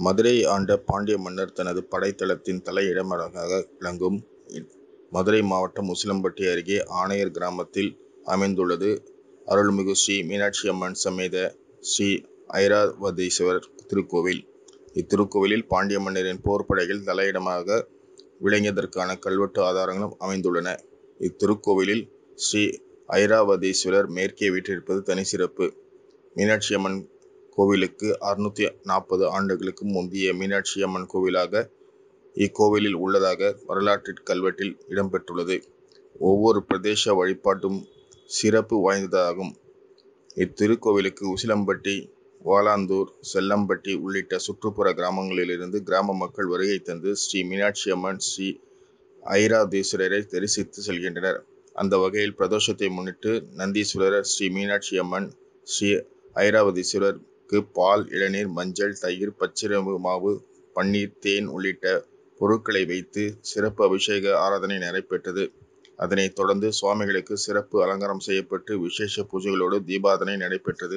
மதுரையை ஆண்ட பாண்டிய மன்னர் தனது படைத்தளத்தின் தலைமையிடமாக விளங்கும் மதுரை மாவட்டம் உசிலம்பட்டி அருகே ஆணையர் கிராமத்தில் அமைந்துள்ளது அருள்மிகு ஸ்ரீ மீனாட்சியம்மன் சமேத ஸ்ரீ ஐராவதீஸ்வரர் திருக்கோவில். இத்திருக்கோவிலில் பாண்டிய மன்னரின் போர்ப்படைகள் தலைமையிடமாக விளங்கியதற்கான கல்வெட்டு ஆதாரங்களும் அமைந்துள்ளன. இத்திருக்கோவிலில் ஸ்ரீ ஐராவதீஸ்வரர் மேற்கே வீற்றிருப்பது தனிச்சிறப்பு. மீனாட்சியம்மன் கோவிலுக்கு அறுநூற்று நாற்பது ஆண்டுகளுக்கு முந்தைய மீனாட்சியம்மன் கோவிலாக இக்கோவில் உள்ளதாக வரலாற்றுக் கல்வெட்டில் இடம்பெற்றுள்ளது. ஒவ்வொரு பிரதோஷ வழிபாடும் சிறப்பு வாய்ந்ததாகும். இத்திருக்கோவிலுக்கு உசிலம்பட்டி, வாலாந்தூர், செல்லம்பட்டி உள்ளிட்ட சுற்றுப்புற கிராமங்களிலிருந்து கிராம மக்கள் வருகை தந்து ஸ்ரீ மீனாட்சியம்மன், ஸ்ரீ ஐராதீஸ்வரரை தரிசித்து செல்கின்றனர். அந்த வகையில் பிரதோஷத்தை முன்னிட்டு நந்தீஸ்வரர், ஸ்ரீ மீனாட்சியம்மன், ஸ்ரீ ஐராவதீஸ்வரருக்கு பால், இளநீர், மஞ்சள், தயிர், பச்சிலை மாவு, பன்னீர், தேன் உள்ளிட்ட பொருட்களை வைத்து சிறப்பு அபிஷேக ஆராதனை நடைபெற்றது. அதனைத் தொடர்ந்து சுவாமிகளுக்கு சிறப்பு அலங்காரம் செய்யப்பட்டு விசேஷ பூஜைகளோடு தீபாராதனை நடைபெற்றது.